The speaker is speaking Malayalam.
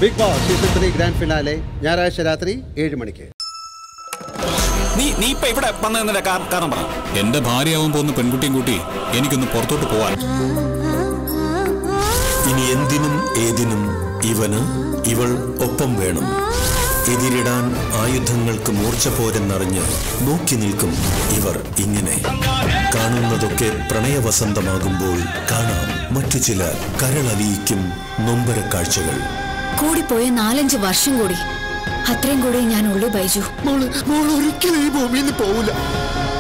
big Boss season three grand finale ഞായറാഴ്ച രാത്രി ഏഴ് മണിക്ക് നീ നീ ഇപ്പൊ ഇവിടെ വന്നതിന്റെ കാ- കാരണം പറ എന്റെ ഭാര്യയാവാൻ പോകുന്ന പെൺകുട്ടിയും കൂട്ടി എനിക്കൊന്ന് പുറത്തോട്ട് പോവാൻ ഇനി എന്തിനും ഏതിനും ഇവന് ഇവൾ ഒപ്പം വേണം എതിരിടാൻ ആയുധങ്ങൾക്ക് മൂർച്ച പോരെന്നറിഞ്ഞ് നോക്കി നിൽക്കും ഇവർ ഇങ്ങനെ കാണുന്നതൊക്കെ പ്രണയവസന്തമാകുമ്പോൾ കാണാം മറ്റു ചില കരളലിയിക്കും നൊമ്പര കാഴ്ചകൾ കൂടിപ്പോയ നാലഞ്ച് വർഷം കൂടി അത്രയും കൂടി ഞാൻ ഉള്ളു ബൈജു മോള് മോൾ ഒരിക്കലും ഈ ഭൂമിയിൽ നിന്ന് പോവില്ല